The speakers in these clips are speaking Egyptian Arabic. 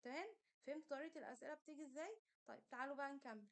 تمام فهمت طريقة الأسئلة بتيجي ازاي طيب تعالوا بقى نكمل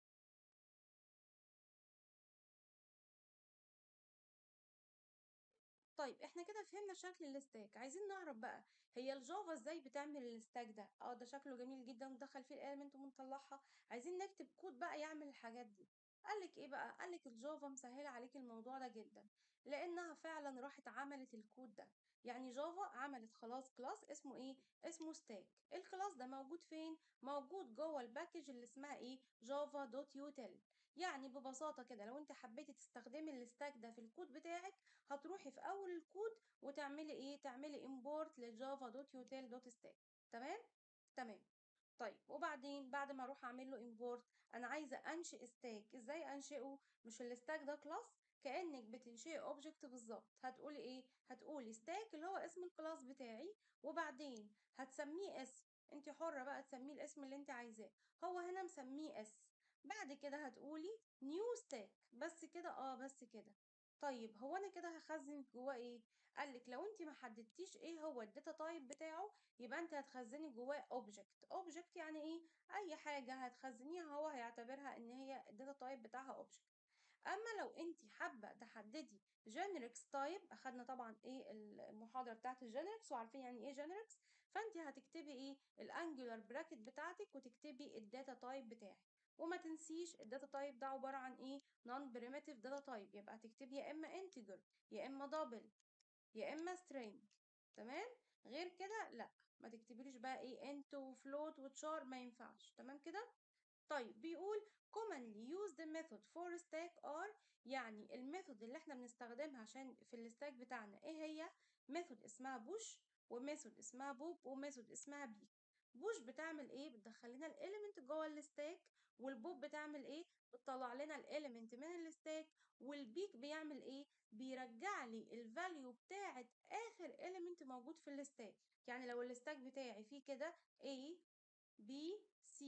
طيب احنا كده فهمنا شكل الستاك عايزين نعرف بقى هي الجافا ازاي بتعمل الستاك ده اه ده شكله جميل جدا ودخل فيه الاليمنت ومنطلعها عايزين نكتب كود بقى يعمل الحاجات دي قالك ايه بقى قالك الجافا مسهله عليك الموضوع ده جدا لانها فعلا راحت عملت الكود ده يعني جافا عملت خلاص كلاس اسمه ايه اسمه ستاك الكلاس ده موجود فين موجود جوه الباكج اللي اسمها ايه جافا دوت يوتل يعني ببساطه كده لو انت حبيتي تستخدمي الستاك ده في الكود بتاعك هتروحي في اول الكود وتعملي ايه تعملي import لجافا دوت يوتيل دوت ستاك تمام تمام طيب وبعدين بعد ما اروح اعمل له import انا عايزه انشئ ستاك ازاي انشئه مش الستاك ده كلاس كانك بتنشئي اوبجكت بالظبط هتقولي ايه هتقولي ستاك اللي هو اسم الكلاس بتاعي وبعدين هتسميه اسم انت حره بقى تسميه الاسم اللي انت عايزاه هو هنا مسميه اس بعد كده هتقولي نيو ستاك بس كده اه بس كده طيب هو انا كده هخزن جواه ايه قال لك لو انت ما حددتيش ايه هو الداتا تايب بتاعه يبقى انت هتخزني جواه اوبجكت اوبجكت يعني ايه اي حاجه هتخزنيها هو هيعتبرها ان هي الداتا تايب بتاعها اوبجكت اما لو انت حابه تحددي جينيركس تايب اخدنا طبعا ايه المحاضره بتاعت الجينيركس وعارفين يعني ايه جينيركس فانت هتكتبي ايه الانجولار براكت بتاعتك وتكتبي الداتا تايب بتاعك وما تنسيش الداتا تايب ده عباره عن ايه نون بريميتيف داتا تايب يبقى هتكتبي يا اما انتجر يا اما دبل يا اما string تمام غير كده لا ما تكتبيليش بقى ايه انت وفلوت وتشار ما ينفعش تمام كده طيب بيقول commonly used method for stack are يعني الميثود اللي احنا بنستخدمها عشان في الستاك بتاعنا ايه هي ميثود اسمها push وميثود اسمها بوب وميثود اسمها بيك بوش بتعمل ايه بتدخل لنا الاليمنت جوه الستاك والبوب بتعمل ايه بتطلع لنا الاليمنت من الستاك والبيك بيعمل ايه بيرجع لي الفاليو بتاعه اخر اليمنت موجود في الستاك يعني لو الستاك بتاعي فيه كده A B C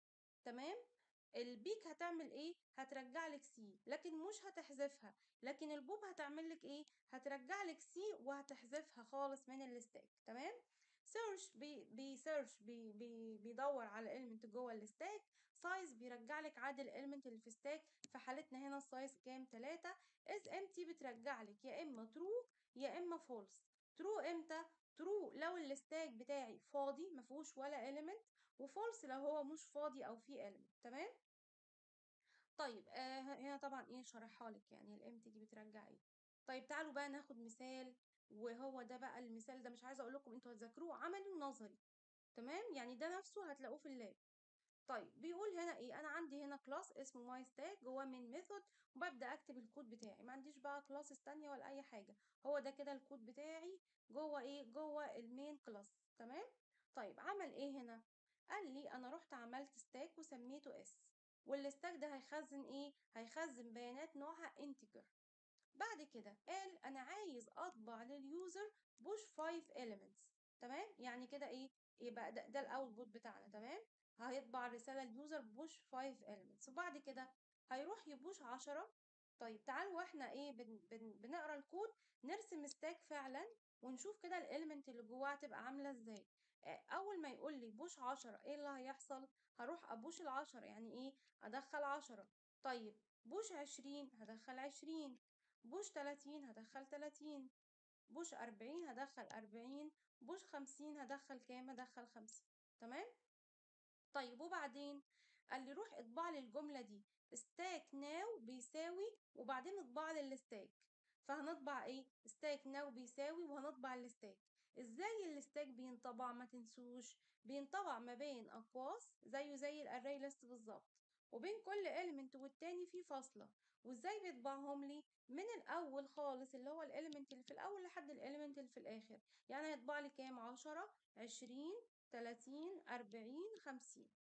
تمام البيك هتعمل ايه هترجع لك سي لكن مش هتحذفها لكن البوب هتعمل لك ايه هترجع لك سي وهتحذفها خالص من الستاك تمام سيرش بي بيسيرش بي بي بيدور على element جوه الستاك سايز بيرجع لك عدد الاليمنت اللي في ستاك في حالتنا هنا السايز كام 3 از امتي بترجع لك يا اما ترو يا اما فولس ترو امتى ترو لو الستاك بتاعي فاضي ما فيهوش ولا element وفولس لو هو مش فاضي او فيه element تمام طيب آه هنا طبعا ايه شرحها لك يعني الامتى دي بترجع ايه طيب تعالوا بقى ناخد مثال وهو ده بقى المثال ده مش عايزه اقول لكم انتوا هتذاكروه عملي ونظري تمام يعني ده نفسه هتلاقوه في اللاب طيب بيقول هنا ايه انا عندي هنا كلاس اسمه ماي ستاك جواه من ميثود وببدا اكتب الكود بتاعي ما عنديش بقى كلاسز تانية ولا اي حاجه هو ده كده الكود بتاعي جوه ايه جوه المين كلاس تمام طيب عمل ايه هنا قال لي انا رحت عملت ستاك وسميته اس والستاك ده هيخزن ايه هيخزن بيانات نوعها انتجر بعد كده قال انا عايز اطبع لليوزر بوش 5 elements تمام يعني كده ايه يبقى ده, ده الاوتبوت بتاعنا تمام هيطبع رسالة اليوزر بوش 5 elements وبعد كده هيروح يبوش 10 طيب تعالوا واحنا ايه بن بن بنقرا الكود نرسم ستاك فعلا ونشوف كده الاليمنت اللي جواها تبقى عامله ازاي اول ما يقول لي بوش 10 ايه اللي هيحصل هروح ابوش العشرة يعني ايه ادخل 10 طيب بوش 20 هدخل 20 بوش 30 هدخل 30 بوش 40 هدخل 40 بوش 50 هدخل كام هدخل 50 تمام طيب وبعدين قال لي روح اطبع لي الجملة دي ستاك ناو بيساوي وبعدين اطبع لي الستاك فهنطبع ايه ستاك ناو بيساوي وهنطبع الستاك ازاي الستاك بينطبع ما تنسوش بينطبع ما بين اقواس زيه زي الاري ليست بالظبط وبين كل element والتاني في فاصلة وازاي بيطبعهم لي من الاول خالص اللي هو الاليمنت اللي في الاول لحد الاليمنت اللي في الاخر يعني هيطبع لي كام عشرة عشرين تلاتين أربعين خمسين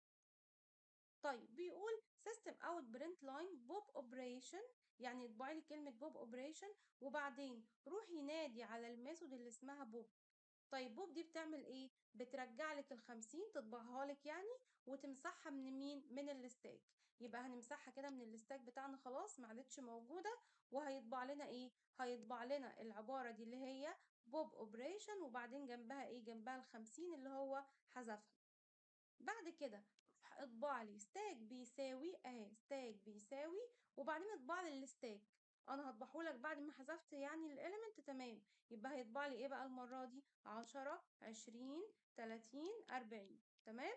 طيب بيقول system out print line بوب operation يعني يطبع لي كلمة بوب operation وبعدين روح ينادي على الميثود اللي اسمها بوب طيب بوب دي بتعمل ايه بترجع لك الخمسين تطبعها لك يعني وتمسحها من مين من الستاك يبقى هنمسحها كده من الستاك بتاعنا خلاص ما عادتش موجوده وهيطبع لنا ايه هيطبع لنا العباره دي اللي هي بوب اوبريشن وبعدين جنبها ايه جنبها الخمسين اللي هو حذفها بعد كده اطبع لي ستاك بيساوي اهي ستاك بيساوي وبعدين اطبع لي الستاك انا هطبعه لك بعد ما حذفت يعني الاليمنت تمام يبقى هيطبع لي ايه بقى المره دي 10 20 30 40 تمام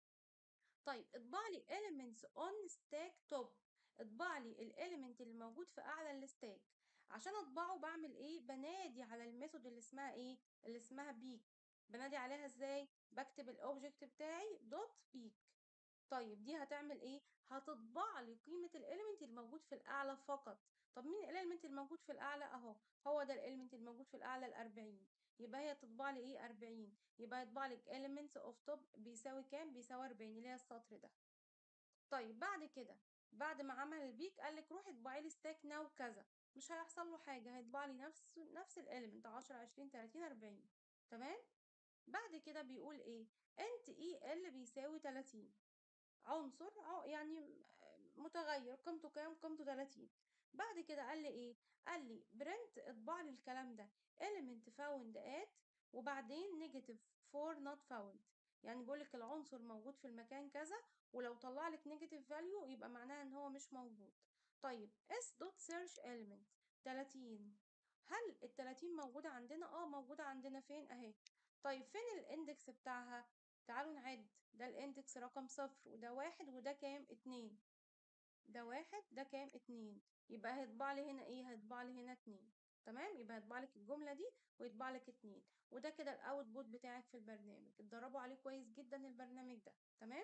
طيب اطبع لي elements on stack top اطبع لي الاليمنت اللي موجود في اعلى الستاك عشان اطبعه بعمل ايه بنادي على الميثود اللي اسمها ايه اللي اسمها بيك بنادي عليها ازاي بكتب الاوبجكت بتاعي دوت بيك طيب دي هتعمل ايه هتطبع لي قيمه الاليمنت الموجود في الاعلى فقط طب مين الاليمنت الموجود في الاعلى اهو هو ده الاليمنت الموجود في الاعلى ال40 يبقى هي تطبع لي ايه 40 يبقى يطبع لك elements of top بيساوي كام بيساوي 40 اللي هي السطر ده طيب بعد كده بعد ما عمل البيك قال لك روحي اطبعي لي ستاك ناو كذا مش هيحصل له حاجه هيطبع لي نفس نفس الاليمنت 10 20 30 40 تمام بعد كده بيقول ايه انت اي ال بيساوي 30 عنصر يعني متغير قيمته كام قيمته 30 بعد كده قال لي ايه قال لي برنت اطبع لي الكلام ده element found at وبعدين نيجاتيف for not found يعني بيقول لك العنصر موجود في المكان كذا ولو طلع لك نيجاتيف فاليو يبقى معناها ان هو مش موجود طيب s dot search element 30 هل ال 30 موجوده عندنا اه موجوده عندنا فين اهي طيب فين الاندكس بتاعها تعالوا نعد ده الاندكس رقم صفر وده واحد وده كام اتنين ده واحد ده كام اتنين يبقى هيطبع لي هنا ايه هيطبع لي هنا اتنين تمام يبقى هيطبع لك الجملة دي ويطبع لك اتنين وده كده الاوتبوت بتاعك في البرنامج اتدربوا عليه كويس جدا البرنامج ده تمام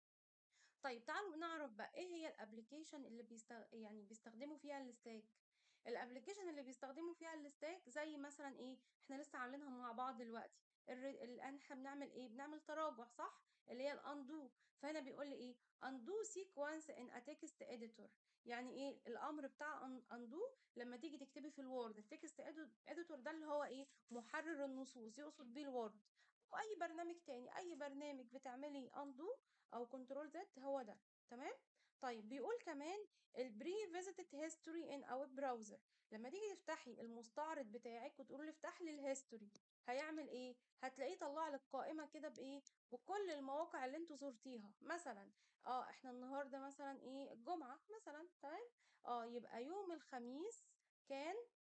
طيب تعالوا نعرف بقى ايه هي الابلكيشن اللي بيستغ... يعني بيستخدموا فيها الستاك الابلكيشن اللي بيستخدموا فيها الستاك زي مثلا ايه احنا لسه عاملينها مع بعض دلوقتي الان احنا بنعمل ايه بنعمل تراجع صح اللي هي الاندو فهنا بيقول لي ايه undo sequence in a text editor يعني ايه الامر بتاع undo لما تيجي تكتبي في الوورد التكست اديتور ده اللي هو ايه محرر النصوص يقصد بيه الوورد واي برنامج تاني اي برنامج بتعملي undo او كنترول زد هو ده تمام طيب بيقول كمان البري فيزيتد هيستوري ان او براوزر لما تيجي تفتحي المستعرض بتاعك وتقول له افتح لي الهيستوري هيعمل ايه هتلاقيه طلع لك قائمه كده بايه بكل المواقع اللي انتوا زرتيها مثلا اه احنا النهارده مثلا ايه الجمعه مثلا تمام اه يبقى يوم الخميس كان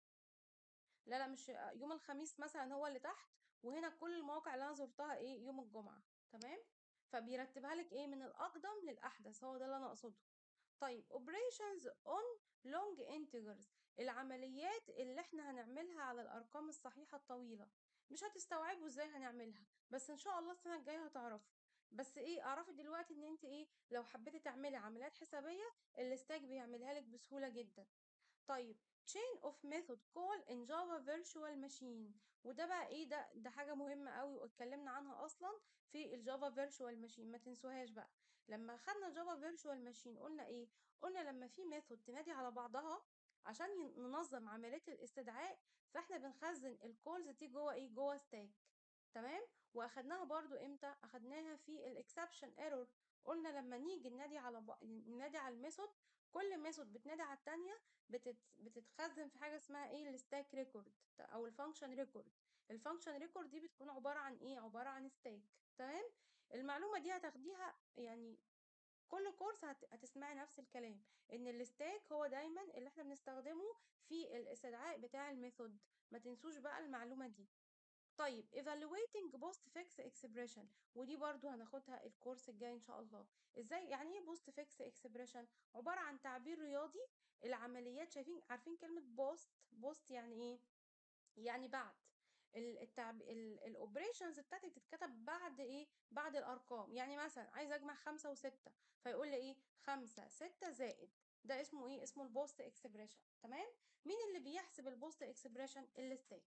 لا لا مش يوم الخميس مثلا هو اللي تحت وهنا كل المواقع اللي انا زرتها ايه يوم الجمعه تمام فبيرتبها لك ايه من الاقدم للاحدث هو ده اللي انا اقصده طيب operations on long integers العمليات اللي احنا هنعملها على الارقام الصحيحه الطويله مش هتستوعبوا ازاي هنعملها بس ان شاء الله السنه الجايه هتعرفوا بس ايه اعرفي دلوقتي ان انت ايه لو حبيتي تعملي عمليات حسابيه الاستاك بيعملها لك بسهوله جدا طيب chain of method call in Java virtual machine وده بقى ايه ده ده حاجة مهمة قوي واتكلمنا عنها اصلا في الجافا virtual machine ما تنسوهاش بقى لما خدنا جافا virtual machine قلنا ايه قلنا لما في ميثود تنادي على بعضها عشان ننظم عملية الاستدعاء فاحنا بنخزن الكولز دي جوه ايه جوه ستاك تمام واخدناها برضو امتى اخدناها في الاكسبشن ايرور قلنا لما نيجي ننادي على ب... ننادي على الميثود كل ميثود بتنادي على التانية بتت... بتتخزن في حاجة اسمها ايه الستاك ريكورد او الفانكشن ريكورد الفانكشن ريكورد دي بتكون عبارة عن ايه عبارة عن ستاك تمام المعلومة دي هتاخديها يعني كل كورس هت... هتسمعي نفس الكلام ان الستاك هو دايما اللي احنا بنستخدمه في الاستدعاء بتاع الميثود ما تنسوش بقى المعلومة دي طيب evaluating post fix expression ودي برضو هناخدها الكورس الجاي ان شاء الله ازاي يعني ايه post fix expression عبارة عن تعبير رياضي العمليات شايفين عارفين كلمة post post يعني ايه يعني بعد التعب الاوبريشنز بتاعتي بتتكتب بعد ايه بعد الارقام يعني مثلا عايزه اجمع خمسة وستة فيقول لي ايه خمسة ستة زائد ده اسمه ايه اسمه البوست اكسبريشن تمام مين اللي بيحسب البوست اكسبريشن الستاك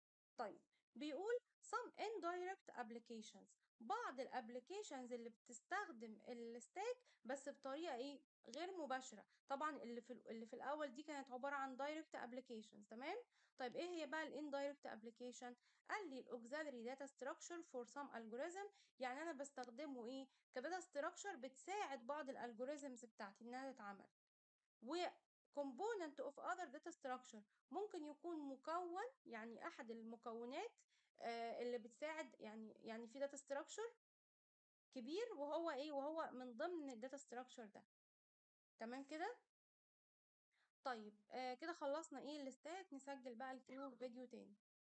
طيب بيقول some indirect applications بعض الابلكيشنز اللي بتستخدم الستاك بس بطريقه ايه غير مباشره طبعا اللي في اللي في الاول دي كانت عباره عن direct applications تمام طيب ايه هي بقى الاندايركت ابلكيشن قال لي الاوكسيلري داتا ستراكشر فور سام الجوريزم يعني انا بستخدمه ايه كداتا ستراكشر بتساعد بعض الالجوريزمز بتاعتي انها تتعمل و component of other data structure ممكن يكون مكون يعني احد المكونات آه اللي بتساعد يعني يعني في data structure كبير وهو إيه وهو من ضمن الداتا ستراكشر ده تمام كده طيب آه كده خلصنا ايه الستاك نسجل بقى الكيو فيديو تاني